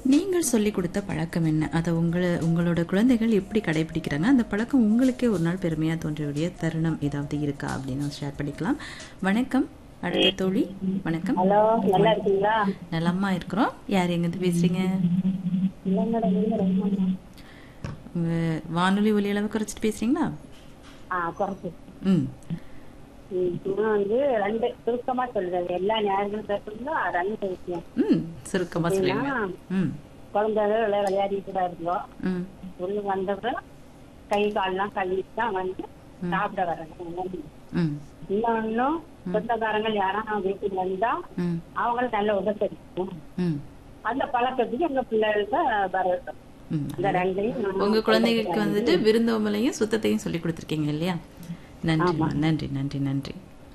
நீங்கள் சொல்லிக் கொடுத்த பழக்கம் என்ன அதை உங்களை உங்களோட குழந்தைகள் எப்படி கடைபிடிக்கிறாங்க அந்த பழக்கம் உங்களுக்கே ஒரு நாள் பெருமையாக தோன்றக்கூடிய தருணம் ஏதாவது இருக்கா அப்படின்னு ஷேர் பண்ணிக்கலாம் வணக்கம் அடுத்த தோழி வணக்கம் ஹலோ நல்லா இருக்கீங்களா நலமா இருக்கிறோம் யார் எங்கேருந்து பேசுறீங்க இல்லைங்கடா நீங்க ரொம்ப உங்க வானொலி ஒலி அளவு குறைச்சிட்டு பேசுறீங்களா ஆ குறைச்சு ம் ம், நான் வந்து ரெண்டு சுருக்கமா சொல்றது எல்லா நேரங்களும் பேசுறதுல ரெண்டு விஷயம் ம் சுருக்கமாக சொல்லுங்க ம் குழந்தைகள் எல்லாம் விளையாடிட்டு தான் இருந்தோம் ம் உள்ள வந்தப்புறம் கை கால்லாம் கழுவிட்டு தான் வந்து சாப்பிட வரணும் ம் இன்னொன்னும் சொந்தக்காரங்கள் யாரும் வீட்டுக்கு வந்தா ம் அவங்களும் நல்ல உபசரிக்கும் ம் அந்த பழக்கத்துக்கு எங்க பிள்ளைகளுக்கு வரட்டும் ம் இந்த ரெண்டையும் நான் உங்க குழந்தைகளுக்கு வந்துட்டு விருந்தோம்பலையும் சுத்தத்தையும் சொல்லி கொடுத்துருக்கீங்க இல்லையா நன்றிம்மா நன்றி நன்றி நன்றி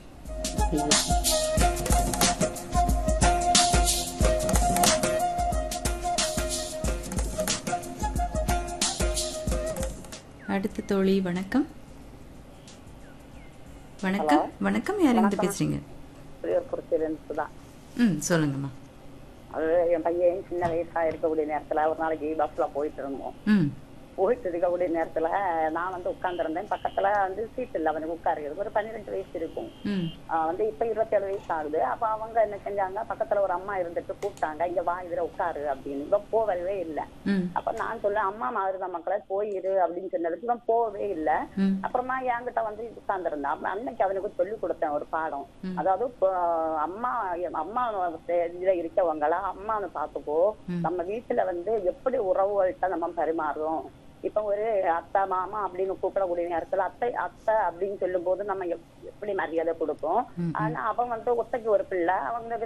அடுத்த தோழி வணக்கம் வணக்கம் வணக்கம் யார் எங்கிட்ட பேசுறீங்க புளியூர்குறிச்சியிலிருந்து தான் ம் சொல்லுங்கம்மா அது என் பையன் சின்ன வயசா இருக்கக்கூடிய நேரத்துல ஒரு நாளைக்கு பஸ்ல போயிட்டு இருந்தோம் ம் போயிட்டு இருக்கக்கூடிய நேரத்துல நான் வந்து உட்கார்ந்துருந்தேன் பக்கத்துல வந்து சீட் இல்லை அவனுக்கு உட்காருது ஒரு பன்னிரெண்டு வயசு இருக்கும் ம் ஆஹ் வந்து இப்ப இருபத்தேழு வயசு ஆகுது அப்ப அவங்க என்ன செஞ்சாங்க பக்கத்துல ஒரு அம்மா இருந்துட்டு கூப்பிட்டாங்க இங்க வா இதுல உட்காரு அப்படின்னு இவன் போகவே இல்லை ம் அப்ப நான் சொல்ல அம்மா மாதிரி தான் மக்களை போயிரு அப்படின்னு சொன்னதுக்கு இவன் போகவே இல்லை ம் அப்புறமா என்கிட்ட வந்து உட்கார்ந்துருந்தான் அப்ப அன்னைக்கு அவனுக்கு சொல்லி கொடுத்தேன் ஒரு பாடம் அதாவது இப்போ அம்மா அம்மா இதுல இருக்கவங்களா அம்மான்னு பார்த்துக்கோ நம்ம வீட்டுல வந்து எப்படி உறவுகள்கிட்ட நம்ம பரிமாறுறோம் இப்ப ஒரு அத்தை மாமா அப்படின்னு கூப்பிடக்கூடிய நேரத்துல அத்தை அத்தை அப்படின்னு சொல்லும் போது நம்ம எப்- எப்படி மரியாதை கொடுப்போம் ஆனா அவன் வந்து ஒத்தைக்கு ஒரு பிள்ளை அவங்க